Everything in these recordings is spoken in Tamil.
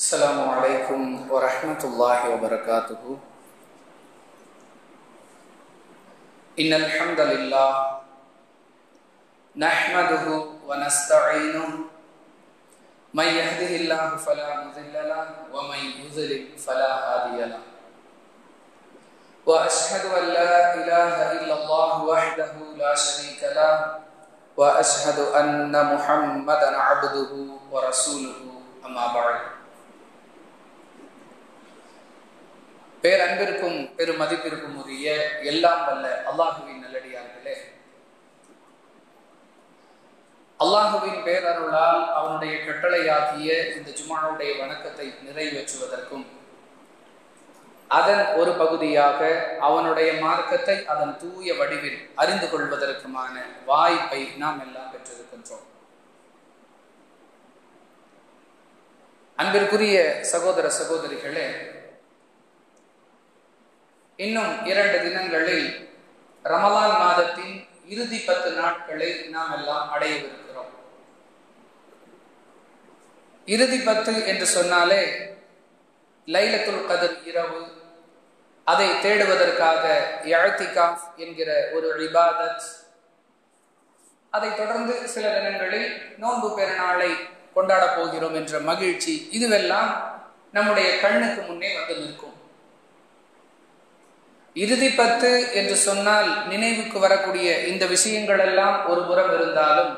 السلام عليكم ورحمة الله وبركاته إن الحمد لله نحمده ونستعينه من يهده الله فلا مضل له ومن يضلل فلا هادي له وأشهد أن لا إله إلا الله وحده لا شريك له وأشهد أن محمدا عبده ورسوله أما بعد பேரன்பிற்கும் பெருமதிப்பிற்கும் உரிய எல்லாம் வல்ல அல்லாஹுவின் நல்லடியார்களே அல்லாஹுவின் பேரருளால் அவனுடைய கட்டளையாகிய இந்த ஜுமானுடைய வணக்கத்தை நிறைவேற்றுவதற்கும் அதன் ஒரு பகுதியாக அவனுடைய மார்க்கத்தை அதன் தூய வடிவில் அறிந்து கொள்வதற்குமான வாய்ப்பை நாம் எல்லாம் பெற்றிருக்கின்றோம் அன்பிற்குரிய சகோதர சகோதரிகளே இன்னும் இரண்டு தினங்களில் ரமலான் மாதத்தின் இறுதி பத்து நாட்களை நாம் எல்லாம் அடையவிருக்கிறோம் இறுதி பத்து என்று சொன்னாலே லைலத்துல் கதிர் இரவு அதை தேடுவதற்காக இழத்திகாஃப் என்கிற ஒரு இபாதத் அதை தொடர்ந்து சில தினங்களில் நோன்பு பெருநாளை கொண்டாடப் போகிறோம் என்ற மகிழ்ச்சி இதுவெல்லாம் நம்முடைய கண்ணுக்கு முன்னே வந்து நிற்கும் இறுதி பத்து என்று சொன்னால் நினைவுக்கு வரக்கூடிய இந்த விஷயங்கள் எல்லாம் ஒரு புறம் இருந்தாலும்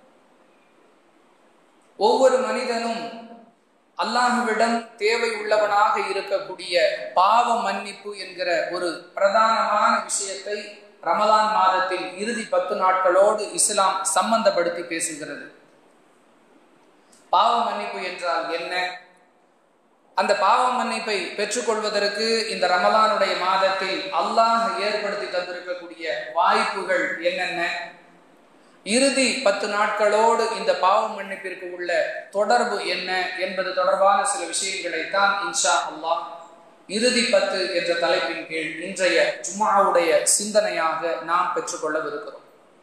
ஒவ்வொரு மனிதனும் அல்லாஹுவிடம் தேவை உள்ளவனாக இருக்கக்கூடிய பாவ மன்னிப்பு என்கிற ஒரு பிரதானமான விஷயத்தை ரமலான் மாதத்தின் இறுதி பத்து நாட்களோடு இஸ்லாம் சம்பந்தப்படுத்தி பேசுகிறது பாவ மன்னிப்பு என்றால் என்ன அந்த பாவ மன்னிப்பை பெற்றுக்கொள்வதற்கு இந்த ரமலானுடைய மாதத்தில் அல்லாஹ் ஏற்படுத்தி தந்திருக்கக்கூடிய வாய்ப்புகள் என்னென்ன இறுதி பத்து நாட்களோடு இந்த பாவ மன்னிப்பிற்கு உள்ள தொடர்பு என்ன என்பது தொடர்பான சில விஷயங்களை தான் இன்ஷா அல்லாஹ் இறுதி பத்து என்ற தலைப்பின் கீழ் இன்றைய ஜுமாவுடைய சிந்தனையாக நாம் பெற்றுக்கொள்ளவிருக்கிறோம்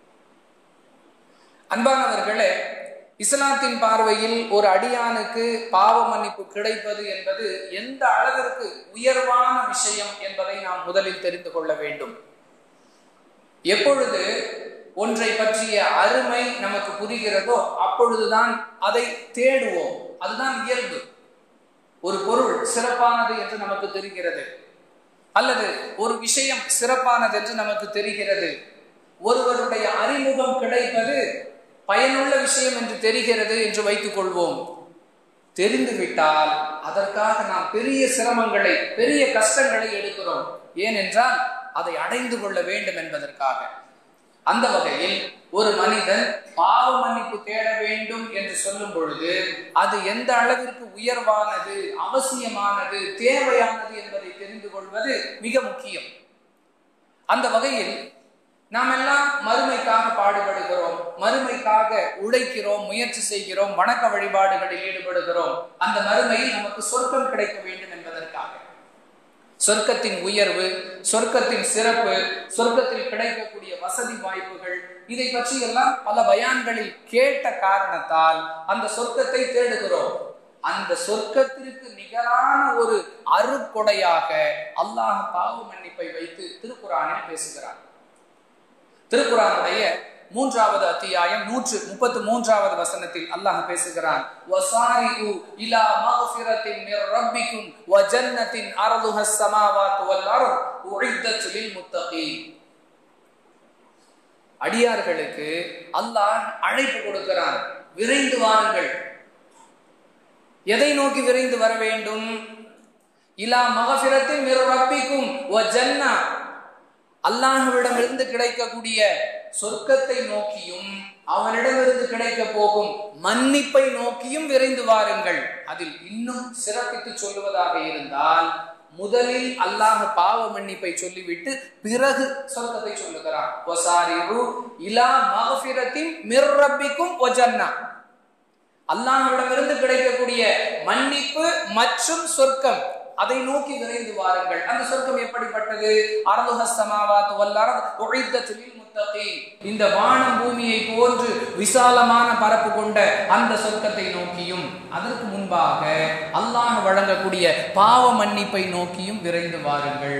அன்பானவர்களே இஸ்லாத்தின் பார்வையில் ஒரு அடியானுக்கு பாவ மன்னிப்பு கிடைப்பது என்பது எந்த அளவிற்கு உயர்வான விஷயம் என்பதை நாம் முதலில் தெரிந்து கொள்ள வேண்டும் எப்பொழுது ஒன்றை பற்றிய அருமை நமக்கு புரிகிறதோ அப்பொழுதுதான் அதை தேடுவோம் அதுதான் இயல்பு ஒரு பொருள் சிறப்பானது என்று நமக்கு தெரிகிறது அல்லது ஒரு விஷயம் சிறப்பானது என்று நமக்கு தெரிகிறது ஒருவருடைய அறிமுகம் கிடைப்பது பயனுள்ள விஷயம் என்று தெரிகிறது என்று வைத்துக் கொள்வோம் தெரிந்துவிட்டால் அதற்காக நாம் பெரிய சிரமங்களை பெரிய கஷ்டங்களை எடுக்கிறோம் ஏனென்றால் அதை அடைந்து கொள்ள வேண்டும் என்பதற்காக அந்த வகையில் ஒரு மனிதன் பாவ மன்னிப்பு தேட வேண்டும் என்று சொல்லும் பொழுது அது எந்த அளவிற்கு உயர்வானது அவசியமானது தேவையானது என்பதை தெரிந்து கொள்வது மிக முக்கியம் அந்த வகையில் நாம் எல்லாம் மறுமைக்காக பாடுபடுகிறோம் மறுமைக்காக உழைக்கிறோம் முயற்சி செய்கிறோம் வணக்க வழிபாடுகளில் ஈடுபடுகிறோம் அந்த மறுமையில் நமக்கு சொர்க்கம் கிடைக்க வேண்டும் என்பதற்காக சொர்க்கத்தின் உயர்வு சொர்க்கத்தின் சிறப்பு சொர்க்கத்தில் கிடைக்கக்கூடிய வசதி வாய்ப்புகள் இதை பற்றி எல்லாம் பல பயான்களில் கேட்ட காரணத்தால் அந்த சொர்க்கத்தை தேடுகிறோம் அந்த சொர்க்கத்திற்கு நிகரான ஒரு அருக்கொடையாக அல்லாஹ் பாவ மன்னிப்பை வைத்து திருக்குறானில் பேசுகிறார் திருக்குறானுடைய மூன்றாவது அத்தியாயம் நூற்று முப்பத்து மூன்றாவது வசனத்தில் அல்லாஹ் பேசுகிறான் வசாரிஉ இலா மக்ஃபிரத்தின் மிர் ரப்பிக்கும் வ ஜன்னத்தின் அர்துஹ ஸமாவாத்து வல் அர்த் உஇத்தத் லில் முத்தகீன் அடியார்களுக்கு அல்லாஹ் அழைப்பு கொடுக்கிறான் விரைந்து வாருங்கள் எதை நோக்கி விரைந்து வர வேண்டும் இலா மகபிரத்தின் மிர் ரப்பிக்கும் வ ஜன்னா அல்லாஹுவிடமிருந்து கிடைக்கக்கூடிய சொர்க்கத்தை நோக்கியும் அவனிடமிருந்து கிடைக்க போகும் மன்னிப்பை நோக்கியும் விரைந்து வாருங்கள் அதில் இன்னும் சிறப்பித்து சொல்லுவதாக இருந்தால் முதலில் அல்லாஹ் பாவ மன்னிப்பை சொல்லிவிட்டு பிறகு சொர்க்கத்தை சொல்லுகிறான் இலா மகபிரத்தின் மிர்ரப்பிக்கும் ஒஜன்னா அல்லாஹ்விடமிருந்து கிடைக்கக்கூடிய மன்னிப்பு மற்றும் சொர்க்கம் அதை நோக்கி விரைந்து வாருங்கள் அந்த சொர்க்கம் எப்படிப்பட்டது அரதுஹ சமாவாத் வல்லரத் உஇத்தத் லில் للمتقين இந்த வானம் பூமியை போன்று விசாலமான பரப்பு கொண்ட அந்த சொர்க்கத்தை நோக்கியும் அதற்கு முன்பாக அல்லாஹ் வழங்கக்கூடிய பாவ மன்னிப்பை நோக்கியும் விரைந்து வாருங்கள்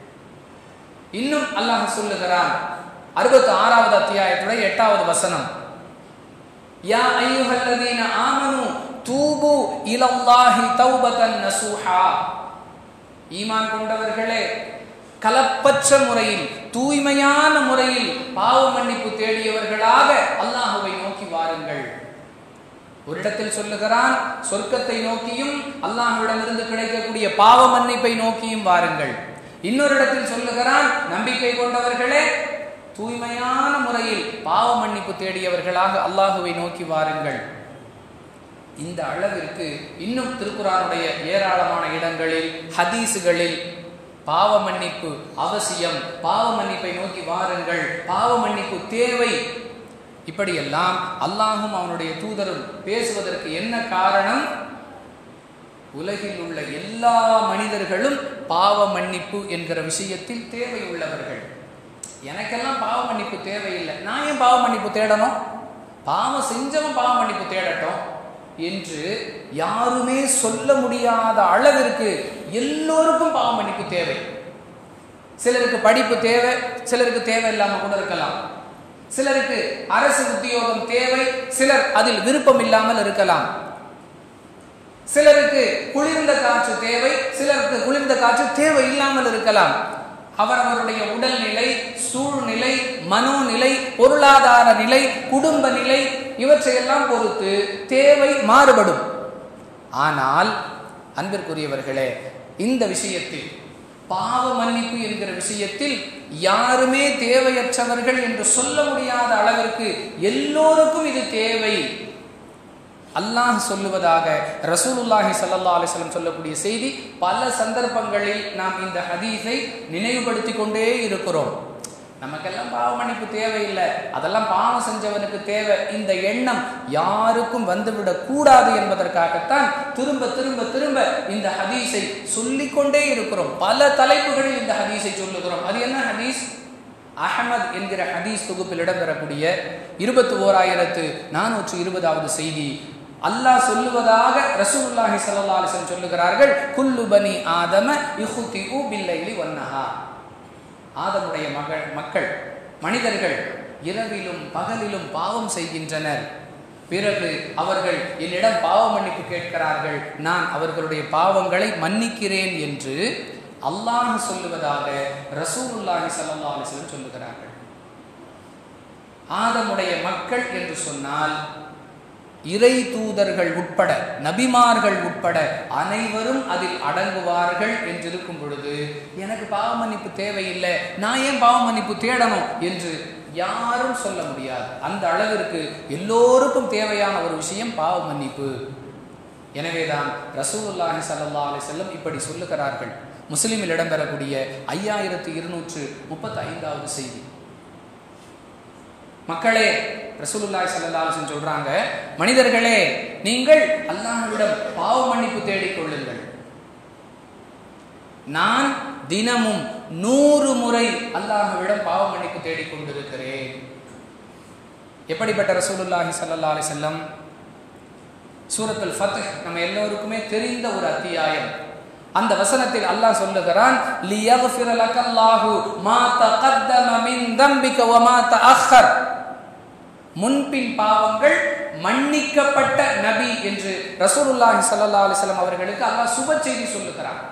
இன்னும் அல்லாஹ் சொல்லுகிறான் அறுபத்தி ஆறாவது அத்தியாயத்துடைய எட்டாவது வசனம் யா ஐயுஹல்லதீன ஆமனு தூபு இலல்லாஹி தௌபதன் நசூஹா ஈமான் கொண்டவர்களே கலப்பற்ற முறையில் தூய்மையான முறையில் பாவ மன்னிப்பு தேடியவர்களாக அல்லாஹுவை நோக்கி வாருங்கள் ஒரு இடத்தில் சொல்லுகிறான் சொர்க்கத்தை நோக்கியும் அல்லாஹுவிடமிருந்து கிடைக்கக்கூடிய பாவ மன்னிப்பை நோக்கியும் வாருங்கள் இன்னொரு இடத்தில் சொல்லுகிறான் நம்பிக்கை கொண்டவர்களே தூய்மையான முறையில் பாவ மன்னிப்பு தேடியவர்களாக அல்லாஹுவை நோக்கி வாருங்கள் இந்த அளவிற்கு இன்னும் திருக்குறானுடைய ஏராளமான இடங்களில் ஹதீஸுகளில் பாவ மன்னிப்பு அவசியம் பாவ மன்னிப்பை நோக்கி வாருங்கள் பாவ மன்னிப்பு தேவை இப்படியெல்லாம் அல்லாஹும் அவனுடைய தூதரும் பேசுவதற்கு என்ன காரணம் உலகில் உள்ள எல்லா மனிதர்களும் பாவ மன்னிப்பு என்கிற விஷயத்தில் தேவை உள்ளவர்கள் எனக்கெல்லாம் பாவ மன்னிப்பு தேவையில்லை நான் ஏன் பாவ மன்னிப்பு தேடணும் பாவம் செஞ்சவன் பாவ மன்னிப்பு தேடட்டும் என்று யாருமே சொல்ல முடியாத அளவிற்கு எல்லோருக்கும் பாவ மன்னிப்பு தேவை சிலருக்கு படிப்பு தேவை சிலருக்கு தேவை இல்லாம கூட இருக்கலாம் சிலருக்கு அரசு உத்தியோகம் தேவை சிலர் அதில் விருப்பம் இல்லாமல் இருக்கலாம் சிலருக்கு குளிர்ந்த காற்று தேவை சிலருக்கு குளிர்ந்த காற்று தேவை இல்லாமல் இருக்கலாம் அவரவருடைய உடல்நிலை சூழ்நிலை மனோநிலை பொருளாதார நிலை குடும்ப நிலை இவற்றையெல்லாம் பொறுத்து தேவை மாறுபடும் ஆனால் அன்பிற்குரியவர்களே இந்த விஷயத்தில் பாவ மன்னிப்பு என்கிற விஷயத்தில் யாருமே தேவையற்றவர்கள் என்று சொல்ல முடியாத அளவிற்கு எல்லோருக்கும் இது தேவை அல்லாஹ் சொல்லுவதாக ரசூலுல்லாஹி சல்லா அலிஸ்லம் சொல்லக்கூடிய செய்தி பல சந்தர்ப்பங்களில் நாம் இந்த ஹதீஸை நினைவுபடுத்தி கொண்டே இருக்கிறோம் நமக்கெல்லாம் பாவ மன்னிப்பு தேவையில்லை அதெல்லாம் பாவம் செஞ்சவனுக்கு தேவை இந்த எண்ணம் யாருக்கும் வந்துவிடக் கூடாது என்பதற்காகத்தான் திரும்ப திரும்ப திரும்ப இந்த ஹதீஸை சொல்லிக்கொண்டே இருக்கிறோம் பல தலைப்புகளில் இந்த ஹதீஸை சொல்லுகிறோம் அது என்ன ஹதீஸ் அஹமத் என்கிற ஹதீஸ் தொகுப்பில் இடம்பெறக்கூடிய இருபத்தி ஓராயிரத்து நானூற்று இருபதாவது செய்தி அல்லாஹ் சொல்லுவதாக ரசூலுல்லாஹி ஸல்லல்லாஹு அலைஹி வஸல்லம் சொல்லுகிறார்கள் குல்லு பனி ஆதம இஹுதி பில்லைலி வன்னஹா ஆதமுடைய மகள் மக்கள் மனிதர்கள் இரவிலும் பகலிலும் பாவம் செய்கின்றனர் பிறகு அவர்கள் என்னிடம் பாவ மன்னிப்பு கேட்கிறார்கள் நான் அவர்களுடைய பாவங்களை மன்னிக்கிறேன் என்று அல்லாஹ் சொல்லுவதாக ரசூலுல்லாஹி ஸல்லல்லாஹு அலைஹி வஸல்லம் சொல்லுகிறார்கள் ஆதமுடைய மக்கள் என்று சொன்னால் இறை தூதர்கள் உட்பட நபிமார்கள் உட்பட அனைவரும் அதில் அடங்குவார்கள் என்றிருக்கும் பொழுது எனக்கு பாவ மன்னிப்பு தேவையில்லை நான் ஏன் பாவ மன்னிப்பு தேடணும் என்று யாரும் சொல்ல முடியாது அந்த அளவிற்கு எல்லோருக்கும் தேவையான ஒரு விஷயம் பாவ மன்னிப்பு எனவேதான் ரசூலுல்லாஹி ஸல்லல்லாஹு அலைஹி வஸல்லம் இப்படி சொல்லுகிறார்கள் முஸ்லிமில் இடம்பெறக்கூடிய ஐயாயிரத்து இருநூற்று முப்பத்தி ஐந்தாவது செய்தி மக்களே ரசூலுல்லாய் சல்லாஹன் சொல்றாங்க மனிதர்களே நீங்கள் அல்லாஹ்விடம் பாவ மன்னிப்பு தேடிக் கொள்ளுங்கள் நான் தினமும் நூறு முறை அல்லாஹ்விடம் பாவ மன்னிப்பு தேடிக் கொண்டிருக்கிறேன் எப்படிப்பட்ட ரசூலுல்லாஹி சல்லா அலி செல்லம் சூரத்துல் ஃபத் நம்ம எல்லோருக்குமே தெரிந்த ஒரு அத்தியாயம் அந்த வசனத்தில் அல்லாஹ் சொல்லுகிறான் லியக்ஃபிர லக்கல்லாஹு மா தகத்தம மின் தம்பிக வ மா தஅக்கர் முன்பின் பாவங்கள் மன்னிக்கப்பட்ட நபி என்று ரசூலுல்லாஹி ஸல்லல்லாஹு அலைஹி வஸல்லம் அவர்களுக்கு அல்லாஹ் சுப செய்தி சொல்லுகிறார்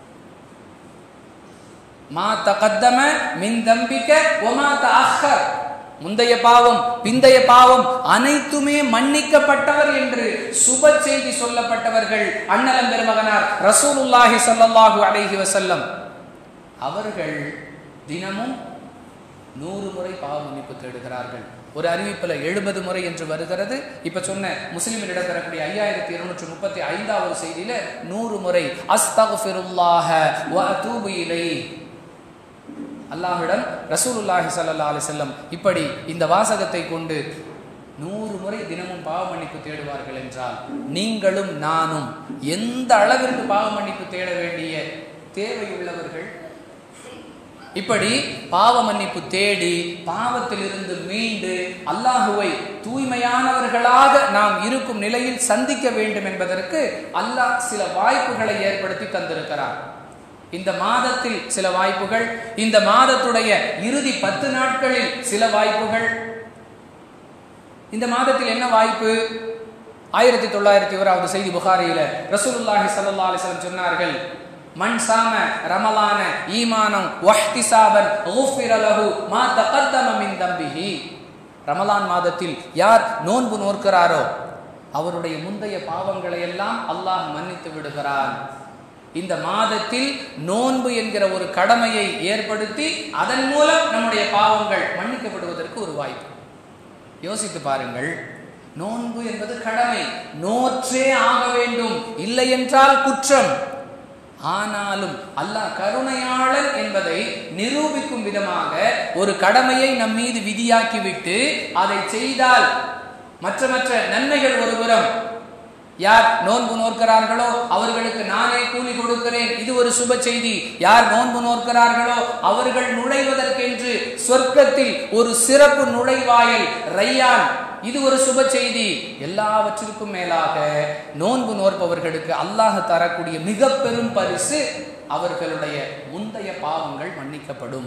மா தகத்தம மின் தம்பிக வ மா தஅக்கர் முந்தைய பாவம் பிந்தைய பாவம் அனைத்துமே மன்னிக்கப்பட்டவர் என்று சுப செய்தி சொல்லப்பட்டவர்கள் அண்ணலம் பெருமகனார் ரசூலுல்லாஹி ஸல்லல்லாஹு அலைஹி வஸல்லம் அவர்கள் தினமும் நூறு முறை பாவ மன்னிப்பு தேடுகிறார்கள் ஒரு அறிவிப்பில் எழுபது முறை என்று வருகிறது இப்ப சொன்ன முஸ்லிமில் இடம்பெறக்கூடிய ஐயாயிரத்தி இருநூற்றி முப்பத்தி ஐந்தாவது செய்தியில நூறு முறை அஸ்தகுல்லாஹ வ அத்தூபு இலை அல்லாஹ்விடம் ரசூலுல்லாஹி ஸல்லல்லாஹு அலைஹி வஸல்லம் இப்படி இந்த வாசகத்தை கொண்டு நூறு முறை தினமும் பாவ மன்னிப்பு தேடுவார்கள் என்றால் நீங்களும் நானும் எந்த அளவிற்கு பாவ மன்னிப்பு தேட வேண்டிய தேவை உள்ளவர்கள் இப்படி பாவ மன்னிப்பு தேடி பாவத்திலிருந்து மீண்டு அல்லாஹுவை தூய்மையானவர்களாக நாம் இருக்கும் நிலையில் சந்திக்க வேண்டும் என்பதற்கு அல்லாஹ் சில வாய்ப்புகளை ஏற்படுத்தி தந்திருக்கிறார் இந்த மாதத்தில் சில வாய்ப்புகள் இந்த மாதத்துடைய இறுதி பத்து நாட்களில் சில வாய்ப்புகள் இந்த மாதத்தில் என்ன வாய்ப்பு ஆயிரத்தி தொள்ளாயிரத்தி ஓராவது செய்தி புகாரியில ரசூலுல்லாஹி ஸல்லல்லாஹு அலைஹி வஸல்லம் சொன்னார்கள் மன் சாம ரமலான ஈமானம் வஹ்திசாபன் ஊஃபிர லஹு மா தகத்தம மின் தம்பிஹி ரமலான் மாதத்தில் யார் நோன்பு நோக்கிறாரோ அவருடைய முந்தைய பாவங்களை எல்லாம் அல்லாஹ் மன்னித்து விடுகிறான் இந்த மாதத்தில் நோன்பு என்கிற ஒரு கடமையை ஏற்படுத்தி அதன் மூலம் நம்முடைய பாவங்கள் மன்னிக்கப்படுவதற்கு ஒரு வாய்ப்பு யோசித்து பாருங்கள் நோன்பு என்பது கடமை நோற்றே ஆக வேண்டும் இல்லை என்றால் குற்றம் ஆனாலும் அல்லாஹ் கருணையாளன் என்பதை நிரூபிக்கும் விதமாக ஒரு கடமையை நம் மீது விதியாக்கிவிட்டு அதை செய்தால் மற்ற மற்ற நன்மைகள் ஒருபுறம் யார் நோன்பு நோக்கிறார்களோ அவர்களுக்கு நானே கூலி கொடுக்கிறேன் இது ஒரு சுப செய்தி யார் நோன்பு நோக்கிறார்களோ அவர்கள் நுழைவதற்கென்று சொர்க்கத்தில் ஒரு சிறப்பு நுழைவாயில் ரையான் இது ஒரு சுப செய்தி எல்லாவற்றிற்கும் மேலாக நோன்பு நோற்பவர்களுக்கு அல்லாஹ் தரக்கூடிய மிக பெரும் பரிசு அவர்களுடைய முந்தைய பாவங்கள் மன்னிக்கப்படும்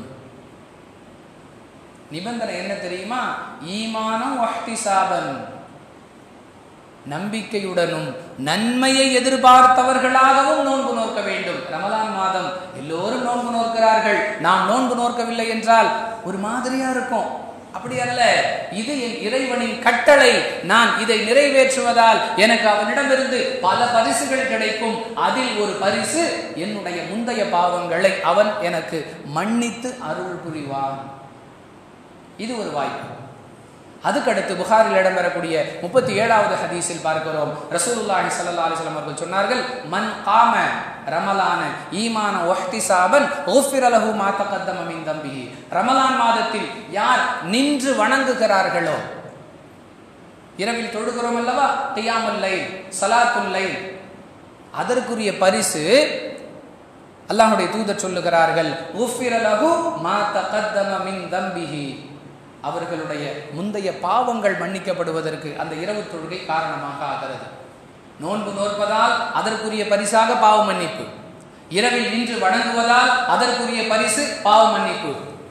நிபந்தனை என்ன தெரியுமா ஈமானம் வஹ்திசாபன் நம்பிக்கையுடனும் நன்மையை எதிர்பார்த்தவர்களாகவும் நோன்பு நோக்க வேண்டும் ரமலான் மாதம் எல்லோரும் நோன்பு நோக்கிறார்கள் நாம் நோன்பு நோக்கவில்லை என்றால் ஒரு மாதிரியா இருக்கும் அப்படி அல்ல இது என் இறைவனின் கட்டளை நான் இதை நிறைவேற்றுவதால் எனக்கு அவனிடமிருந்து பல பரிசுகள் கிடைக்கும் அதில் ஒரு பரிசு என்னுடைய முந்தைய பாவங்களை அவன் எனக்கு மன்னித்து அருள் புரிவான் இது ஒரு வாய்ப்பு அதுக்கடுத்து புகாரில் இடம்பெறக்கூடிய முப்பத்தி ஏழாவது ஹதீஸில் பார்க்கிறோம் ரசூலுல்லாஹி ஸல்லல்லாஹு அலைஹி வஸல்லம் அவர்கள் சொன்னார்கள் மன் காம ரமலான ஈமான ஒஹ்திசாபன் ஊஃபிர லஹு மா தகத்தம மின் தம்பிஹி ரமலான் மாதத்தில் யார் நின்று வணங்குகிறார்களோ இரவில் தொழுகிறோம் அல்லவா கியாமுல் லைல் சலாத்துல் லைல் அதற்குரிய பரிசு அல்லாஹ்வுடைய தூதர் சொல்லுகிறார்கள் ஊஃபிர லஹு மா தகத்தம மின் தம்பிஹி அவர்களுடைய முந்தைய பாவங்கள் மன்னிக்கப்படுவதற்கு அந்த இரவு தொழுகை காரணமாக ஆகிறது நோன்பு நோற்பதால் அதற்குரிய பரிசாக பாவ மன்னிப்பு இரவில் நின்று வணங்குவதால் அதற்குரிய பரிசு பாவ மன்னிப்பு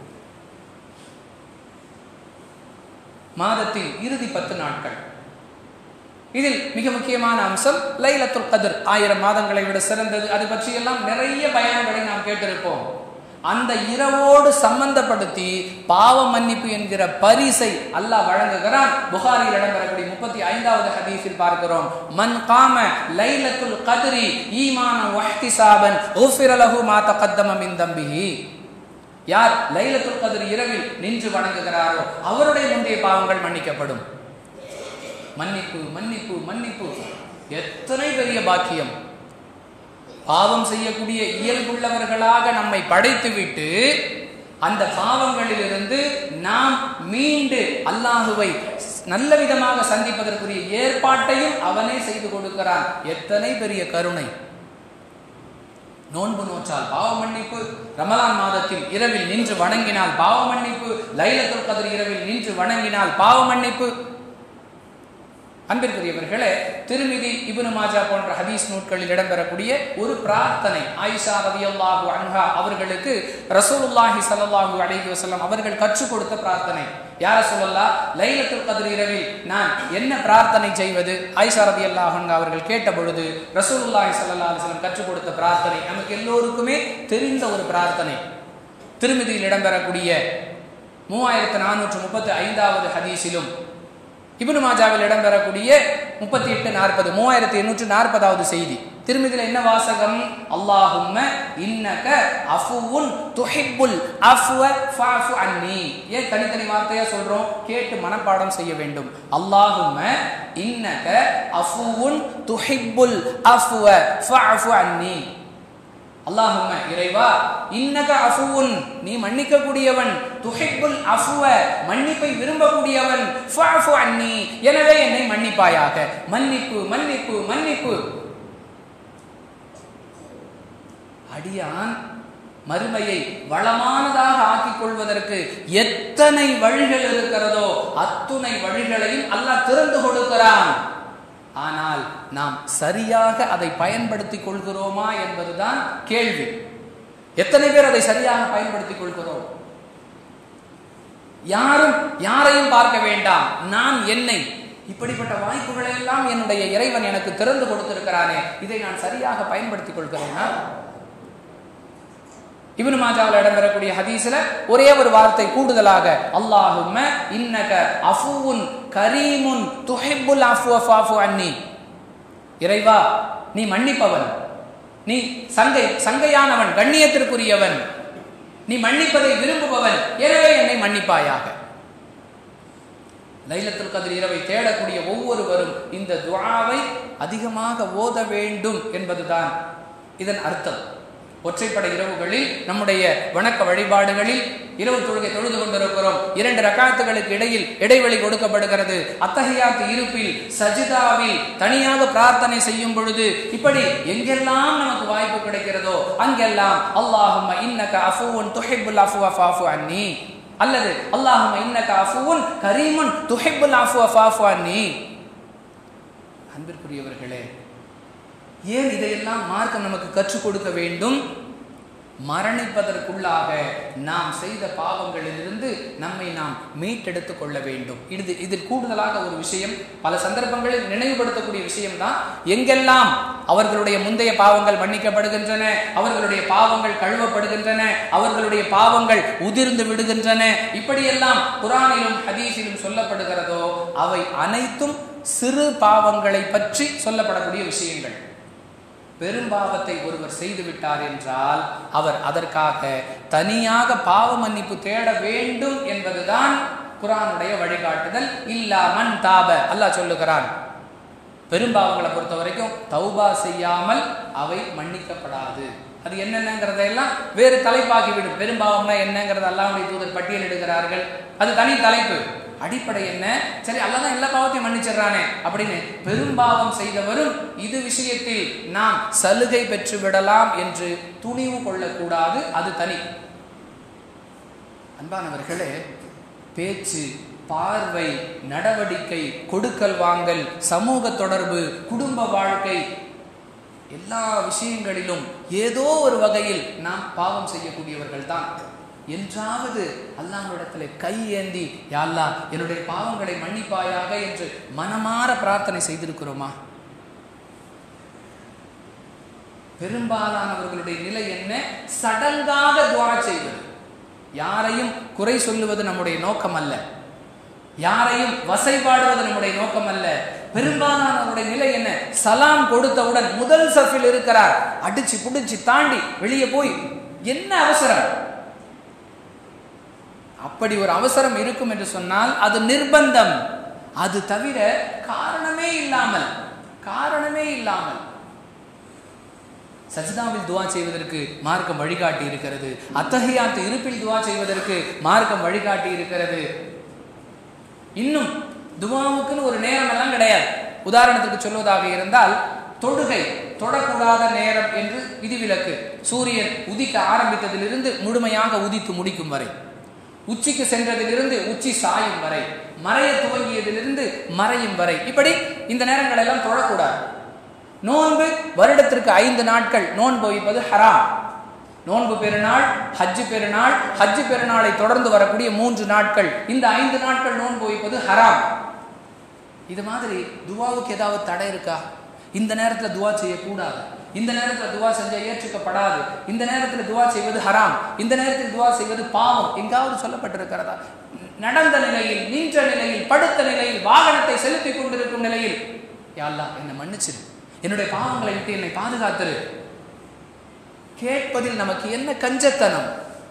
மாதத்தில் இறுதி பத்து நாட்கள் இதில் மிக முக்கியமான அம்சம் லைலத்துல் கதிர் ஆயிரம் மாதங்களை விட சிறந்தது அது பற்றியெல்லாம் நிறைய பயணங்களை நாம் கேட்டிருப்போம் அந்த இரவோடு சம்பந்தப்படுத்தி பாவ மன்னிப்பு என்கிற பரிசை அல்லாஹ் வழங்குகிறான் புகாரில் இடம்பெறக்கூடிய முப்பத்தி ஐந்தாவது ஹதீஸில் பார்க்கிறோம் மன் காம லைலத்துல் கத்ரி ஈமான வஹ்திசாபன் ஊஃபிர லஹு மா தகத்தம மின் தம்பிஹி யார் லைலத்துல் கத்ர் இரவில் நின்று வணங்குகிறாரோ அவருடைய முந்தைய பாவங்கள் மன்னிக்கப்படும் மன்னிப்பு மன்னிப்பு மன்னிப்பு எத்தனை பெரிய பாக்கியம் பாவம் செய்யக்கூடிய இயல்புள்ளவர்களாக நம்மை படைத்துவிட்டு அந்த பாவங்களிலிருந்து நாம் மீண்டு அல்லாஹுவை நல்ல விதமாக சந்திப்பதற்குரிய ஏற்பாட்டையும் அவனே செய்து கொடுக்கிறான் எத்தனை பெரிய கருணை நோன்பு நோற்றால் பாவ மன்னிப்பு ரமலான் மாதத்தில் இரவில் நின்று வணங்கினால் பாவ மன்னிப்பு லைலத்துல் கதிர் இரவில் நின்று வணங்கினால் பாவ மன்னிப்பு அன்பிற்குரியவர்களே திருமிதி இபுனு மாஜா போன்ற ஹதீஸ் நூட்களில் இடம்பெறக்கூடிய ஒரு பிரார்த்தனை ஆயிஷா ரதியல்லாஹு அன்ஹா அவர்களுக்கு ரசூலுல்லாஹி ஸல்லல்லாஹு அலைஹி வஸல்லம் அவர்கள் கற்றுக் கொடுத்த பிரார்த்தனை யார சொல்லல்லா லைலத்துல் கத்ர் இரவில் நான் என்ன பிரார்த்தனை செய்வது ஆயிஷா ரதியல்லாஹு அன்ஹா அவர்கள் கேட்ட பொழுது ரசூலுல்லாஹி ஸல்லல்லாஹு அலைஹி வஸல்லம் கற்றுக் கொடுத்த பிரார்த்தனை நமக்கு எல்லோருக்குமே தெரிந்த ஒரு பிரார்த்தனை திருமதியில் இடம்பெறக்கூடிய மூவாயிரத்து நானூற்று முப்பத்தி ஐந்தாவது ஹதீஸிலும் இப்னு மாஜாவில் இடம்பெறக்கூடிய முப்பத்தி எட்டு நாற்பது மூவாயிரத்தி எண்ணூற்று நாற்பதாவது செய்தி திருமதியில் என்ன வாசகம் அல்லாஹும்ம இன்னக அஃபுவுன் துஹிப்புல் அஃப்வ ஃபஅஃபு அன்னி ஏன் தனித்தனி வார்த்தையா சொல்றோம் கேட்டு மனப்பாடம் செய்ய வேண்டும் அல்லாஹும்ம இன்னக அஃபுவுன் துஹிப்புல் அஃப்வ ஃபஅஃபு அன்னி அல்லாஹும்ம இறைவா இன்னக அஃபுவுன் நீ மன்னிக்க கூடியவன் துஹிப்புல் அஃப்வ மன்னிப்பை விரும்பக்கூடியவன் ஃபஅஃபு அன்னி எனவே என்னை மன்னிப்பாயாக மன்னிப்பு மன்னிப்பு மன்னிப்பு அடியான் மறுமையை வளமானதாக ஆக்கிக் கொள்வதற்கு எத்தனை வழிகள் இருக்கிறதோ அத்துணை வழிகளையும் அல்லாஹ் திறந்து கொடுக்கிறான் ஆனால் நாம் சரியாக அதை பயன்படுத்திக் கொள்கிறோமா என்பதுதான் கேள்வி எத்தனை பேர் அதை சரியாக பயன்படுத்திக் கொள்கிறோம் யாரும் யாரையும் பார்க்க வேண்டாம் நான் என்னை இப்படிப்பட்ட வாய்ப்புகளை எல்லாம் என்னுடைய இறைவன் எனக்கு திறந்து கொடுத்திருக்கிறானே இதை நான் சரியாக பயன்படுத்திக் கொள்கிறேனா இப்னு மாஜாவில் இடம்பெறக்கூடிய ஹதீஸ்ல ஒரே ஒரு வார்த்தை கூடுதலாக அல்லாஹும்ம இன்னக அஃபூன் கரீமுன் துஹிப்புல் அஃபுவ ஃபாஃபு அன்னி இறைவா நீ மன்னிப்பவன் நீ சங்கை சங்கையானவன் கண்ணியத்திற்குரியவன் நீ மன்னிப்பதை விரும்புபவன் எனவே என்னை மன்னிப்பாயாக லைலத்துல் கதிர் இரவை தேடக்கூடிய ஒவ்வொருவரும் இந்த துஆவை அதிகமாக ஓத வேண்டும் என்பதுதான் இதன் அர்த்தம் ஒற்றைப்படை இரவுகளில் நம்முடைய வணக்க வழிபாடுகளில் இரவு தொழுகை தொழுது கொண்டிருக்கிறோம் இரண்டு ரக்காத்துகளுக்கு இடையில் இடைவெளி கொடுக்கப்படுகிறது அத்தகையாத்து இருப்பில் சஜிதாவில் தனியாக பிரார்த்தனை செய்யும் பொழுது இப்படி எங்கெல்லாம் நமக்கு வாய்ப்பு கிடைக்கிறதோ அங்கெல்லாம் அல்லாஹும்ம இன்னக அஃபுவன் துஹிப்புல் அஃபுவ ஃபாஃபு அன்னி அல்லது அல்லாஹும்ம இன்னக அஃபுவன் கரீமுன் துஹிப்புல் அஃபுவ ஃபாஃபு அன்னி அன்பிற்குரியவர்களே ஏன் இதையெல்லாம் மார்க்கம் நமக்கு கற்றுக் கொடுக்க வேண்டும் மரணிப்பதற்குள்ளாக நாம் செய்த பாவங்களிலிருந்து நம்மை நாம் மீட்டெடுத்துக் கொள்ள வேண்டும் இது இதில் கூடுதலாக ஒரு விஷயம் பல சந்தர்ப்பங்களில் நினைவுபடுத்தக்கூடிய விஷயம்தான் எங்கெல்லாம் அவர்களுடைய முந்தைய பாவங்கள் மன்னிக்கப்படுகின்றன அவர்களுடைய பாவங்கள் கழுவப்படுகின்றன அவர்களுடைய பாவங்கள் உதிர்ந்து விடுகின்றன இப்படியெல்லாம் குரானிலும் ஹதீஸிலும் சொல்லப்படுகிறதோ அவை அனைத்தும் சிறு பாவங்களை பற்றி சொல்லப்படக்கூடிய விஷயங்கள் பெரும்பாவத்தை ஒருவர் செய்து விட்டார் என்றால் அவர் அதற்காக தனியாக பாவ மன்னிப்பு தேட வேண்டும் என்பதுதான் குரானுடைய வழிகாட்டுதல் இல்லா மன் தாப அல்லாஹ் சொல்லுகிறான் பெரும்பாவங்களை பொறுத்த வரைக்கும் தௌபா செய்யாமல் அவை மன்னிக்கப்படாது அது என்னென்னங்கிறதெல்லாம் வேறு தலைப்பாக்கிவிடும் பெரும்பாவம்னா என்னங்கிறத அல்லாவுடைய தூதர் பட்டியலிடுகிறார்கள் அது தனி தலைப்பு அடிப்படை என்ன சரி அல்லாதான் எல்லா பாவத்தையும் மன்னிச்சிடுறானே அப்படின்னு பெரும்பாவம் செய்தவரும் இது விஷயத்தில் நாம் சலுகை பெற்று விடலாம் என்று துணிவு கொள்ளக்கூடாது அது தனி அன்பானவர்களே பேச்சு பார்வை நடவடிக்கை கொடுக்கல் வாங்கல் சமூக தொடர்பு குடும்ப வாழ்க்கை எல்லா விஷயங்களிலும் ஏதோ ஒரு வகையில் நாம் பாவம் செய்யக்கூடியவர்கள் தான் என்றாவது அல்லாஹ்விடத்தில் கை ஏந்தி யாழ்லா என்னுடைய பாவங்களை மன்னிப்பாயாக என்று மனமாற பிரார்த்தனை செய்திருக்கிறோமா பெரும்பாலானவர்களுடைய நிலை என்ன சடங்காக துவா செய்வது யாரையும் குறை சொல்லுவது நம்முடைய நோக்கம் அல்ல யாரையும் வசைபாடுவது நம்முடைய நோக்கம் அல்ல பெரும்பாலானவருடைய நிலை என்ன சலாம் கொடுத்தவுடன் முதல் சஃபில் இருக்கிறார் அடிச்சு புடிச்சு தாண்டி வெளியே போய் என்ன அவசரம் அப்படி ஒரு அவசரம் இருக்கும் என்று சொன்னால் அது நிர்பந்தம் அது தவிர காரணமே இல்லாமல் காரணமே இல்லாமல் சஜிதாவில் துவா செய்வதற்கு மார்க்கம் வழிகாட்டி இருக்கிறது அத்தகையாத்து இருப்பில் துவா செய்வதற்கு மார்க்கம் வழிகாட்டி இருக்கிறது இன்னும் துவாவுக்குன்னு ஒரு நேரம் எல்லாம் கிடையாது உதாரணத்துக்கு சொல்வதாக இருந்தால் தொடுகை தொடக்கூடாத நேரம் என்று விதிவிலக்கு சூரியன் உதிக்க ஆரம்பித்ததிலிருந்து முழுமையாக உதித்து முடிக்கும் வரை உச்சிக்கு சென்றதிலிருந்து உச்சி சாயும் வரை மறைய துவங்கியதிலிருந்து மறையும் வரை இப்படி இந்த நேரங்கள் எல்லாம் தொழக்கூடாது நோன்பு வருடத்திற்கு ஐந்து நாட்கள் நோன்பு வைப்பது ஹராம் நோன்பு பெருநாள் ஹஜ்ஜு பெருநாள் ஹஜ்ஜு பெருநாளை தொடர்ந்து வரக்கூடிய மூன்று நாட்கள் இந்த ஐந்து நாட்கள் நோன்பு வைப்பது ஹராம் இது மாதிரி துவாவுக்கு ஏதாவது தடை இருக்கா இந்த நேரத்தில் துவா செய்யக்கூடாது இந்த நேரத்தில் துவா செஞ்சா ஏற்றுக்கப்படாது இந்த நேரத்தில் துவா செய்வது ஹராம் இந்த நேரத்தில் துவா செய்வது பாவம் எங்காவது சொல்லப்பட்டிருக்கிறதா நடந்த நிலையில் நின்ற நிலையில் படுத்த நிலையில் வாகனத்தை செலுத்தி கொண்டிருக்கும் நிலையில் யாழ்லா என்னை மன்னிச்சிரு என்னுடைய பாவங்களை விட்டு என்னை பாதுகாத்துரு கேட்பதில் நமக்கு என்ன கஞ்சத்தனம்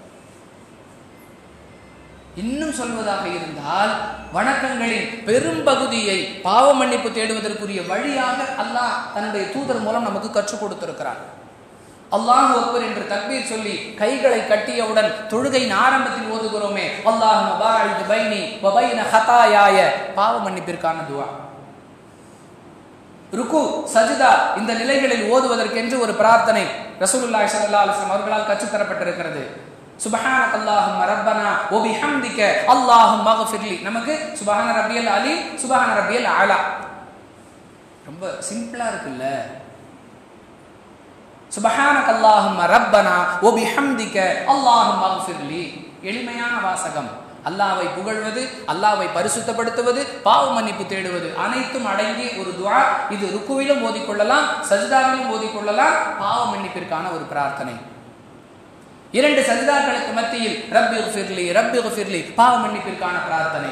இன்னும் சொல்வதாக இருந்தால் வணக்கங்களின் பெரும்பகுதியை பாவ மன்னிப்பு தேடுவதற்குரிய வழியாக அல்லாஹ் தன்னுடைய தூதர் மூலம் நமக்கு கற்றுக் கொடுத்திருக்கிறார் அல்லாஹ் அக்பர் என்று தக்பீர் சொல்லி கைகளை கட்டியவுடன் தொழுகையின் ஆரம்பத்தில் ஓதுகிறோமே அல்லாஹ் மபாரிது பைனி வபைன ஹதாயாய பாவ மன்னிப்பிற்கான துவா ருக்கு சஜிதா இந்த நிலைகளில் ஓதுவதற்கென்று ஒரு பிரார்த்தனை ரசூலுல்லாஹி ஸல்லல்லாஹு அலைஹி வஸல்லம் அவர்களால் கற்றுத்தரப்பட்டிருக்கிறது சுபஹானக அல்லாஹும்ம ரப்பனா வ பிஹம்திக அல்லாஹும்ம மக்ஃபிர்லி நமக்கு சுபஹான ரப்பியல் அலி சுபஹான ரப்பியல் அலா ரொம்ப சிம்பிளா இருக்குல்ல சுபஹானக அல்லாஹும்ம ரப்பனா வ பிஹம்திக அல்லாஹும்ம மக்ஃபிர்லி எளிமையான வாசகம் அல்லாவை புகழ்வது அல்லாவை பரிசுத்தப்படுத்துவது பாவ மன்னிப்பு தேடுவது அனைத்தும் அடங்கிய ஒரு துவா இது ருக்குவிலும் ஓதிக்கொள்ளலாம் சஜிதாவிலும் ஓதிக்கொள்ளலாம் பாவ மன்னிப்பிற்கான ஒரு பிரார்த்தனை இரண்டு சஜிதாக்களுக்கு மத்தியில் ரப்பி ஃபிர்லி ரப்பி ஃபிர்லி பாவ மன்னிப்பிற்கான பிரார்த்தனை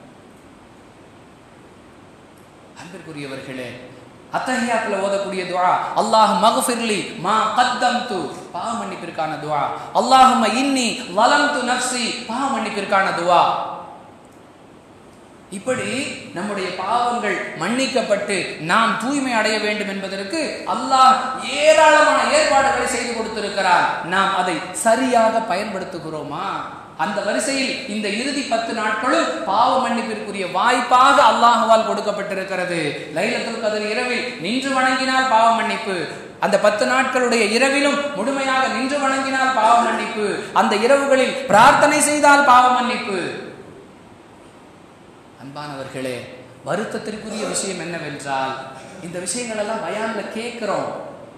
அன்பிற்குரியவர்களே அத்தஹியாத்துல ஓதக்கூடிய துவா அல்லாஹ் மகஃபிர்லி மா கத்தம்து பாவ மன்னிப்பிற்கான துவா அல்லாஹும்ம இன்னி வலம்து நஃப்ஸி பாவ மன்னிப்பிற்கான துவா இப்படி நம்முடைய பாவங்கள் மன்னிக்கப்பட்டு நாம் தூய்மை அடைய வேண்டும் என்பதற்கு அல்லாஹ் ஏராளமான ஏற்பாடுகளை செய்து கொடுத்திருக்கிறார் நாம் அதை சரியாக பயன்படுத்துகிறோமா அந்த வரிசையில் இந்த இறுதி பத்து நாட்களும் பாவ மன்னிப்பிற்குரிய வாய்ப்பாக அல்லாஹுவால் கொடுக்கப்பட்டிருக்கிறது லைலத்துல் கதிர் இரவில் நின்று வணங்கினால் பாவ மன்னிப்பு அந்த பத்து நாட்களுடைய இரவிலும் முழுமையாக நின்று வணங்கினால் பாவ மன்னிப்பு அந்த இரவுகளில் பிரார்த்தனை செய்தால் பாவ மன்னிப்பு அன்பானவர்களே வருத்தத்திற்குரிய விஷயம் என்னவென்றால் இந்த விஷயங்கள் எல்லாம் பயான்ல கேட்கிறோம்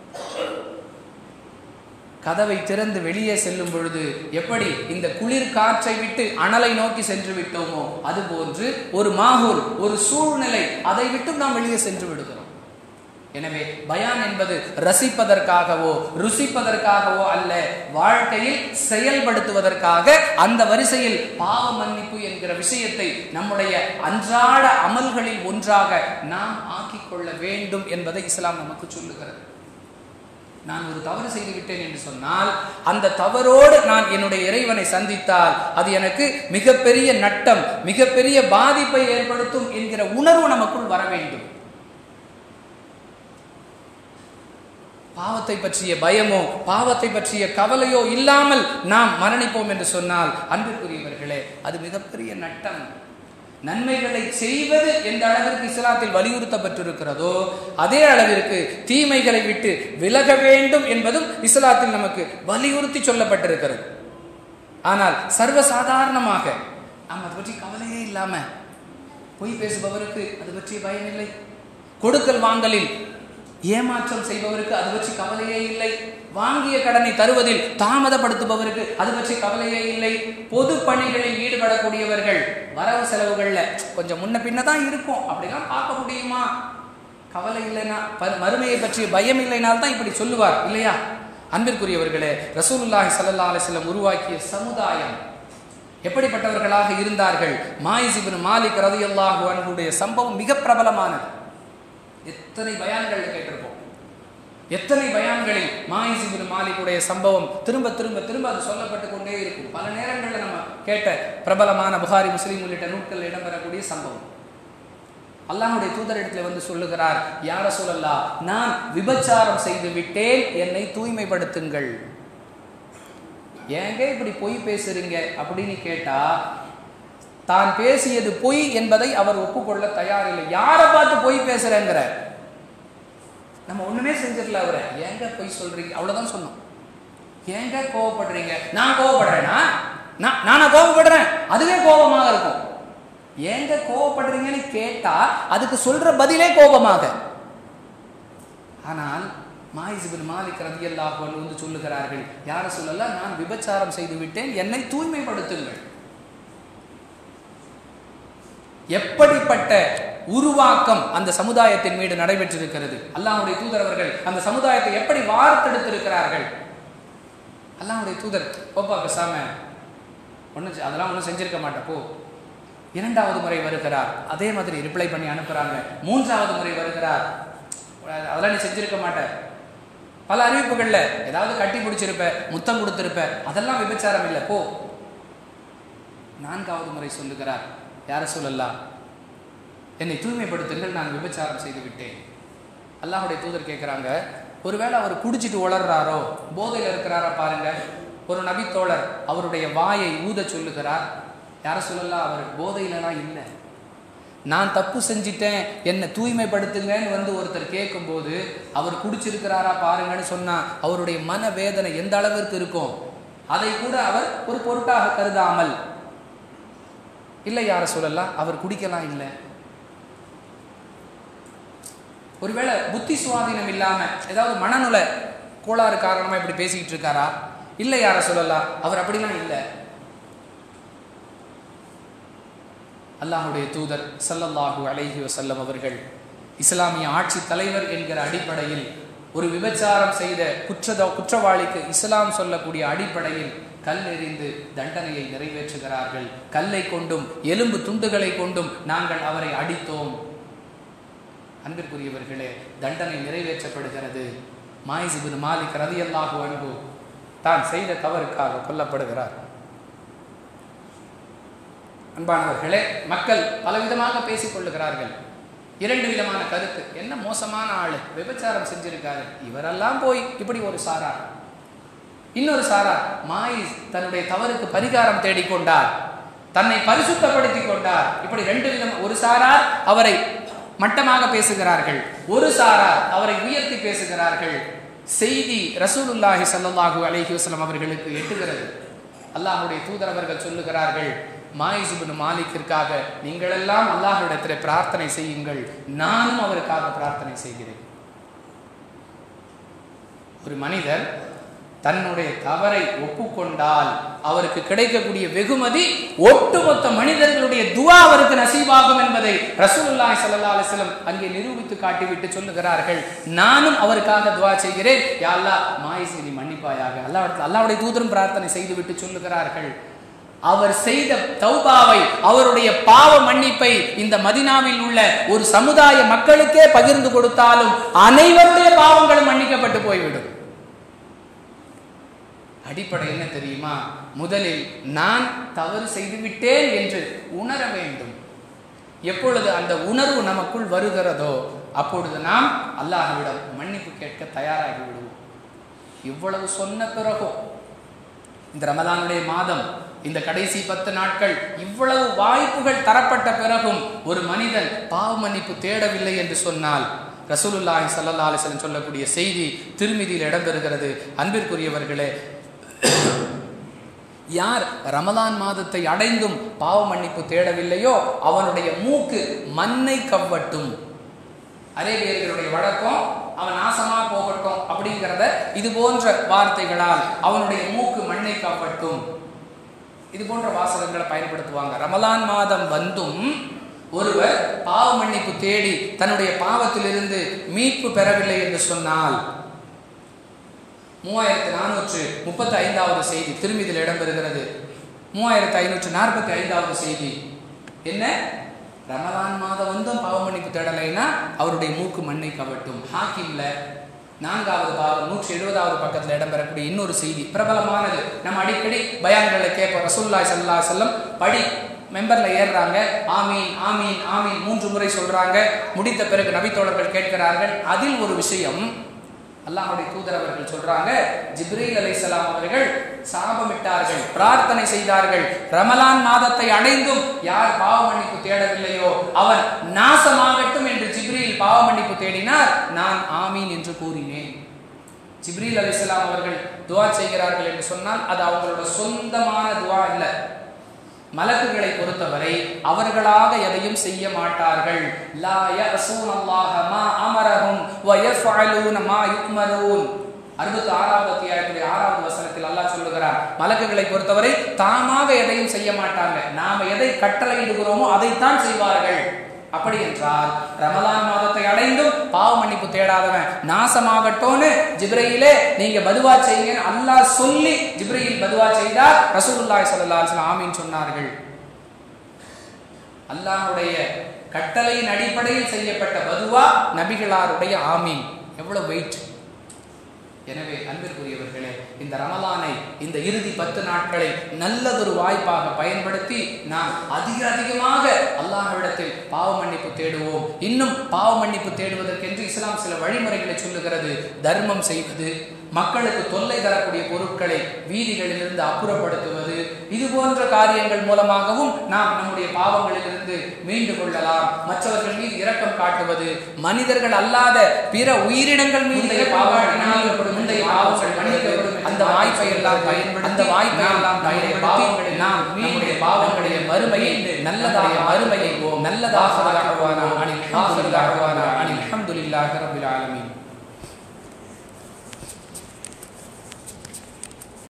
கதவை திறந்து வெளியே செல்லும் பொழுது எப்படி இந்த குளிர் காற்றை விட்டு அனலை நோக்கி சென்று விட்டோமோ அதுபோன்று ஒரு மாகூல் ஒரு சூழ்நிலை அதை விட்டு நாம் வெளியே சென்று விடுகிறோம் எனவே பயான் என்பது ரசிப்பதற்காகவோ ருசிப்பதற்காகவோ அல்ல வாழ்க்கையில் செயல்படுத்துவதற்காக அந்த வரிசையில் பாவ மன்னிப்பு என்கிற விஷயத்தை நம்முடைய அன்றாட அமல்களில் ஒன்றாக நாம் ஆக்கிக் கொள்ள வேண்டும் என்பதை இஸ்லாம் நமக்கு சொல்லுகிறது நான் ஒரு தவறு செய்து விட்டேன் என்று சொன்னால் அந்த தவறோடு நான் என்னுடைய இறைவனை சந்தித்தால் அது எனக்கு மிகப்பெரிய நட்டம் மிகப்பெரிய பாதிப்பை ஏற்படுத்தும் என்கிற உணர்வு நமக்குள் வர வேண்டும் பாவத்தை பற்றிய பயமோ பாவத்தை பற்றிய கவலையோ இல்லாமல் நாம் மரணிப்போம் என்று சொன்னால் அன்புக்குரியவர்களே அது மிகப்பெரிய நட்டம் நன்மைகளை செய்வது எந்த அளவிற்கு இஸ்லாத்தில் வலியுறுத்தப்பட்டிருக்கிறதோ அதே அளவிற்கு தீமைகளை விட்டு விலக வேண்டும் என்பதும் இஸ்லாத்தில் நமக்கு வலியுறுத்தி சொல்லப்பட்டிருக்கிறது ஆனால் சர்வசாதாரணமாக நாம் அதை பற்றி கவலையே இல்லாம பொய் பேசுபவருக்கு அது பற்றி பயம் இல்லை கொடுக்கல் வாங்கலில் ஏமாற்றம் செய்பவருக்கு அது பற்றி கவலையே இல்லை வாங்கிய கடனை தருவதில் தாமதப்படுத்துபவருக்கு அது பற்றி கவலையே இல்லை பொது பணிகளில் ஈடுபடக்கூடியவர்கள் வரவு செலவுகள்ல கொஞ்சம் முன்ன பின்ன தான் இருக்கும் அப்படிலாம் பார்க்க முடியுமா கவலை இல்லைனா மறுமையை பற்றிய பயம் இல்லைனால் தான் இப்படி சொல்லுவார் இல்லையா அன்பிற்குரியவர்களே ரசூலுல்லாஹி சல்லா அலிஸ்லம் உருவாக்கிய சமுதாயம் எப்படிப்பட்டவர்களாக இருந்தார்கள் மாயிசிபின் மாலிக் ரதி அல்லாஹு அன்புடைய சம்பவம் மிக பிரபலமானது எத்தனை பயான்கள் கேட்டிருப்போம் எத்தனை பயான்களில் மாயிசிபின் மாலிக்குடைய சம்பவம் திரும்ப திரும்ப திரும்ப அது சொல்லப்பட்டு கொண்டே இருக்கும் பல நேரங்களில் நம்ம கேட்ட பிரபலமான புகாரி முஸ்லீம் உள்ளிட்ட நூட்களில் இடம்பெறக்கூடிய சம்பவம் அல்லாஹுடைய தூதரிடத்தில் வந்து சொல்லுகிறார் யார சொல்லல்லா நான் விபச்சாரம் செய்து விட்டேன் என்னை தூய்மைப்படுத்துங்கள் ஏங்க இப்படி பொய் பேசுறீங்க அப்படின்னு கேட்டா தான் பேசியது பொய் என்பதை அவர் ஒப்புக்கொள்ள தயாரில்லை யாரை பார்த்து பொய் பேசுறேங்கிற நம்ம ஒண்ணுமே செஞ்சிடல அவரை ஏங்க பொய் சொல்றீங்க அவ்வளவுதான் சொன்னோம் ஏங்க கோவப்படுறீங்க நான் கோவப்படுறேனா நான் நானா கோவப்படுறேன் அதுவே கோபமாக இருக்கும் ஏங்க கோவப்படுறீங்கன்னு கேட்டா அதுக்கு சொல்ற பதிலே கோபமாக ஆனால் மாயிசிபின் மாலிக் ரதி அல்லாஹ் வந்து சொல்லுகிறார்கள் யார சொல்லல நான் விபச்சாரம் செய்து விட்டேன் என்னை தூய்மைப்படுத்துங்கள் எப்படிப்பட்ட உருவாக்கம் அந்த சமுதாயத்தின் மீது நடைபெற்றிருக்கிறது அல்லாஹுடைய தூதர் அவர்கள் அந்த சமுதாயத்தை எப்படி வார்த்தெடுத்திருக்கிறார்கள் அல்லாஹுடைய தூதர் போப்பா பேசாம ஒன்றும் அதெல்லாம் ஒன்றும் செஞ்சிருக்க மாட்டேன் போ இரண்டாவது முறை வருகிறார் அதே மாதிரி ரிப்ளை பண்ணி அனுப்புறாங்க மூன்றாவது முறை வருகிறார் அதெல்லாம் நீ செஞ்சிருக்க மாட்ட பல அறிவிப்புகள்ல ஏதாவது கட்டி பிடிச்சிருப்ப முத்தம் கொடுத்திருப்ப அதெல்லாம் விபச்சாரம் இல்லை போ நான்காவது முறை சொல்லுகிறார் யார சொல்லலாம் என்னை தூய்மைப்படுத்துங்கள் நான் விபச்சாரம் செய்து விட்டேன் அல்லாஹுடைய தூதர் கேட்குறாங்க ஒருவேளை அவர் குடிச்சிட்டு உளர்றாரோ போதையில் இருக்கிறாரா பாருங்க ஒரு நபித்தோழர் அவருடைய வாயை ஊத சொல்லுகிறார் யார சொல்லலாம் அவர் போதையிலலாம் இல்லை நான் தப்பு செஞ்சிட்டேன் என்னை தூய்மைப்படுத்துங்கன்னு வந்து ஒருத்தர் கேட்கும்போது அவர் குடிச்சிருக்கிறாரா பாருங்கன்னு சொன்னா அவருடைய மன வேதனை எந்த அளவிற்கு இருக்கும் அதை கூட அவர் ஒரு பொருட்டாக கருதாமல் இல்லை யார சொல்லலாம் அவர் குடிக்கலாம் இல்லை ஒருவேளை புத்தி சுவாதீனம் இல்லாம ஏதாவது மனநல கோளாறு காரணமா இப்படி பேசிக்கிட்டு இருக்காரா இல்லை யார சொல்லலாம் அவர் அப்படிலாம் இல்லை அல்லாஹுடைய தூதர் சல்லல்லாஹு அலைஹி வசல்லம் அவர்கள் இஸ்லாமிய ஆட்சி தலைவர் என்கிற அடிப்படையில் ஒரு விபச்சாரம் செய்த குற்றத குற்றவாளிக்கு இஸ்லாம் சொல்லக்கூடிய அடிப்படையில் கல் எறிந்து தண்டனையை நிறைவேற்றுகிறார்கள் கல்லை கொண்டும் எலும்பு துண்டுகளை கொண்டும் நாங்கள் அவரை அடித்தோம் அன்பிற்குரியவர்களே தண்டனை நிறைவேற்றப்படுகிறது மாயிசிபின் மாலிக் ரதி அல்லாஹு அன்பு தான் செய்த தவறுக்காக கொல்லப்படுகிறார் அன்பானவர்களே மக்கள் பலவிதமாக பேசிக் கொள்ளுகிறார்கள் இரண்டு விதமான கருத்து என்ன மோசமான ஆளு விபச்சாரம் செஞ்சிருக்காரு இவரெல்லாம் போய் இப்படி ஒரு சாரார் இன்னொரு சாரார் மாயிஸ் தன்னுடைய தவறுக்கு பரிகாரம் தேடிக்கொண்டார் தன்னை பரிசுத்தப்படுத்தி கொண்டார் இப்படி ரெண்டு விதம் ஒரு சாரார் அவரை மட்டமாக பேசுகிறார்கள் ஒரு சாரார் அவரை உயர்த்தி பேசுகிறார்கள் செய்தி ரசூலுல்லாஹி ஸல்லல்லாஹு அலைஹி வஸல்லம் அவர்களுக்கு எட்டுகிறது அல்லாஹ்வுடைய தூதர் அவர்கள் சொல்லுகிறார்கள் மாயிசுபின் மாலிக்கிற்காக நீங்களெல்லாம் அல்லாஹ்விடத்தில் பிரார்த்தனை செய்யுங்கள் நானும் அவருக்காக பிரார்த்தனை செய்கிறேன் ஒரு மனிதர் தன்னுடைய தவறை ஒப்புக்கொண்டால் அவருக்கு கிடைக்கக்கூடிய வெகுமதி ஒட்டுமொத்த மனிதர்களுடைய துவா அவருக்கு நசீபாகும் என்பதை ரசூலுல்லாஹி ஸல்லல்லாஹு அலைஹி வஸல்லம் அங்கே நிரூபித்து காட்டிவிட்டு சொல்லுகிறார்கள் நானும் அவருக்காக துவா செய்கிறேன் யா அல்லாஹ் மாயிஸ் நீ மன்னிப்பாயாக அல்லாஹ் அல்லாஹ்வுடைய தூதரும் பிரார்த்தனை செய்துவிட்டு சொல்லுகிறார்கள் அவர் செய்த தௌபாவை அவருடைய பாவ மன்னிப்பை இந்த மதினாவில் உள்ள ஒரு சமுதாய மக்களுக்கே பகிர்ந்து கொடுத்தாலும் அனைவருடைய பாவங்களும் மன்னிக்கப்பட்டு போய்விடும் அடிப்படை என்ன தெரியுமா முதலில் நான் தவறு செய்துவிட்டேன் என்று உணர வேண்டும் எப்பொழுது அந்த உணர்வு நமக்குள் வருகிறதோ அப்பொழுது நாம் அல்லாஹ்விடம் மன்னிப்பு கேட்க தயாராகி விடுவோம் இவ்வளவு சொன்ன பிறகும் இந்த ரமதானுடைய மாதம் இந்த கடைசி பத்து நாட்கள் இவ்வளவு வாய்ப்புகள் தரப்பட்ட பிறகும் ஒரு மனிதன் பாவ மன்னிப்பு தேடவில்லை என்று சொன்னால் ரசூலுல்லாஹி ஸல்லல்லாஹு அலைஹி வஸல்லம் சொல்லக்கூடிய செய்தி திருமிதியில் இடம்பெறுகிறது அன்பிற்குரியவர்களே யார் ரமலான் மாதத்தை அடைந்தும் பாவ மன்னிப்பு தேடவில்லையோ அவனுடைய மூக்கு மண்ணை கவ்வட்டும் அரேபியர்களுடைய வழக்கம் அவன் நாசமா போகட்டும் அப்படிங்கிறத இது போன்ற வார்த்தைகளால் அவனுடைய மூக்கு மண்ணை கவ்வட்டும் இது போன்ற வாசகங்களை பயன்படுத்துவாங்க ரமலான் மாதம் வந்தும் ஒருவர் பாவ மன்னிப்பு தேடி தன்னுடைய பாவத்திலிருந்து மீட்பு பெறவில்லை என்று சொன்னால் மூவாயிரத்தி நானூற்று முப்பத்தி ஐந்தாவது செய்தி திரும்பி இதில் இடம்பெறுகிறது மூவாயிரத்தி ஐநூற்று நாற்பத்தி ஐந்தாவது செய்தி என்ன ரமலான் மாதம் வந்தும் பாவ மன்னிப்பு தேடலைன்னா அவருடைய மூக்கு மண்ணை கவட்டும் ஹாக்கிம்ல நான்காவது பாகம் நூற்றி எழுபதாவது பக்கத்தில் இடம்பெறக்கூடிய இன்னொரு செய்தி பிரபலமானது நம்ம அடிக்கடி பயான்களை கேட்போம் ரசூல்லாய் சல்லா செல்லம் படி மெம்பர்ல ஏறுறாங்க ஆமீன் ஆமீன் ஆமீன் மூன்று முறை சொல்றாங்க முடித்த பிறகு நபித்தோழர்கள் கேட்கிறார்கள் அதில் ஒரு விஷயம் அல்லாஹுடைய தூதர் அவர்கள் சொல்றாங்க ஜிப்ரீல் அலைஹிஸ்ஸலாம் அவர்கள் சாபமிட்டார்கள் பிரார்த்தனை செய்தார்கள் ரமலான் மாதத்தை அடைந்தும் யார் பாவ மன்னிப்பு தேடவில்லையோ அவன் நாசமாகட்டும் என்று ஜிப்ரீல் பாவ மன்னிப்பு தேடினார் நான் ஆமீன் என்று கூறினேன் ஜிப்ரீல் அலைஹிஸ்ஸலாம் அவர்கள் துவா செய்கிறார்கள் என்று சொன்னால் அது அவங்களோட சொந்தமான துவா இல்லை மலக்குகளை பொறுத்தவரை அவர்களாக எதையும் செய்ய மாட்டார்கள் லா யஸூனல்லாஹ மா அமரஹும் வ யஃபஅலூன மா யுக்மரூன் அறுபத்தி ஆறாவது அத்தியாயத்துடைய ஆறாவது வசனத்தில் அல்லாஹ் சொல்லுகிறார் மலக்குகளை பொறுத்தவரை தாமாக எதையும் செய்ய மாட்டாங்க நாம எதை கட்டளையிடுகிறோமோ அதைத்தான் செய்வார்கள் அப்படி என்றால் ரமலான் மாதத்தை அடைந்தும் பாவ மன்னிப்பு தேடாதவன் நாசமாகட்டோன்னு ஜிப்ரையிலே நீங்க பதுவா செய்யுங்க அல்லாஹ் சொல்லி ஜிப்ரையில் பதுவா செய்தார் ரசூலுல்லாஹி ஸல்லல்லாஹு அலைஹி வஸல்லம் ஆமீன் சொன்னார்கள் அல்லாஹ்வுடைய கட்டளையின் அடிப்படையில் செய்யப்பட்ட பதுவா நபிகளாருடைய ஆமீன் எவ்வளவு வெயிட் எனவே அன்பிற்குரியவர்களே இந்த ரமலானை இந்த இறுதி பத்து நாட்களை நல்லதொரு வாய்ப்பாக பயன்படுத்தி நாம் அதிக அதிகமாக அல்லாஹ்விடத்தில் பாவ மன்னிப்பு தேடுவோம் இன்னும் பாவ மன்னிப்பு தேடுவதற்கென்று இஸ்லாம் சில வழிமுறைகளை சொல்லுகிறது தர்மம் செய்வது மக்களுக்கு தொல்லை தரக்கூடிய பொருட்களை வீதிகளிலிருந்து அப்புறப்படுத்துவது இது போன்ற காரியங்கள் மூலமாகவும் நாம் நம்முடைய பாவங்களிலிருந்து மீண்டு கொள்ளலாம் மற்றவர்கள் மீது இரக்கம் காட்டுவது மனிதர்கள் அல்லாத பிற உயிரினங்கள் மீது பாவங்கள் முந்தைய பாவங்கள் மன்னிக்கப்படும் அந்த வாய்ப்பை எல்லாம் பயன்படுத்தி அந்த வாய்ப்பை எல்லாம் பயன்படுத்தி நாம் நம்முடைய பாவங்களுடைய மறுமையை நல்லதாக மறுமையை நல்லதாக அனில் அல்ஹம்துலில்லாஹி ரப்பில் ஆலமீன்